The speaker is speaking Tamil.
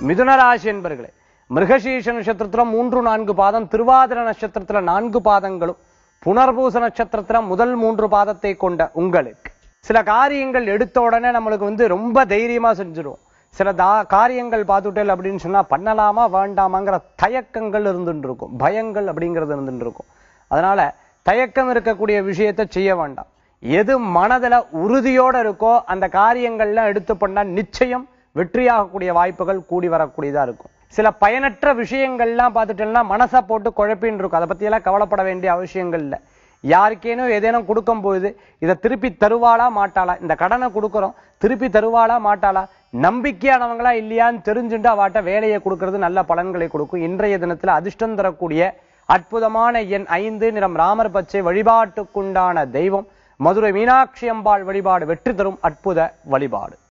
மிதுனராசி என்பர்களே மிருகசீஷ நட்சத்திரத்துல மூன்று நான்கு பாதம் திருவாதிர நட்சத்திரத்துல நான்கு பாதங்களும் புனர்பூச நட்சத்திரத்துல முதல் மூன்று பாதத்தை கொண்ட உங்களுக்கு சில காரியங்கள் எடுத்த உடனே நம்மளுக்கு வந்து ரொம்ப தைரியமா செஞ்சிடும் சில தா காரியங்கள் பார்த்துட்டேல் அப்படின்னு சொன்னா பண்ணலாமா வேண்டாமாங்கிற தயக்கங்கள் இருந்துட்டு இருக்கும் பயங்கள் அப்படிங்கிறது இருந்துட்டு இருக்கும் அதனால தயக்கம் இருக்கக்கூடிய விஷயத்தை செய்ய வேண்டாம் எது மனதுல உறுதியோட இருக்கோ அந்த காரியங்கள்லாம் எடுத்து பண்ணா நிச்சயம் வெற்றியாகக்கூடிய வாய்ப்புகள் கூடி வரக்கூடியதா இருக்கும் சில பயனற்ற விஷயங்கள்லாம் பார்த்துட்டோம்னா மனசை போட்டு குழப்பின்னு இருக்கும் அதை பத்தி எல்லாம் கவலைப்பட வேண்டிய அவசியங்கள் இல்லை யாருக்கேனும் ஏதேனும் கொடுக்கும் பொழுது இதை திருப்பி தருவாளா மாட்டாளா இந்த கடனை கொடுக்குறோம் திருப்பி தருவாளா மாட்டாளா நம்பிக்கையானவங்களா இல்லையான்னு தெரிஞ்சுட்டு அவாட்ட வேலையை கொடுக்கறது நல்ல பலன்களை கொடுக்கும் இன்றைய தினத்துல அதிர்ஷ்டம் தரக்கூடிய அற்புதமான எண் ஐந்து நிறம் ராமர் பச்சை வழிபாட்டுக்குண்டான தெய்வம் மதுரை மீனாட்சி அம்பாள் வழிபாடு வெற்றி தரும் அற்புத வழிபாடு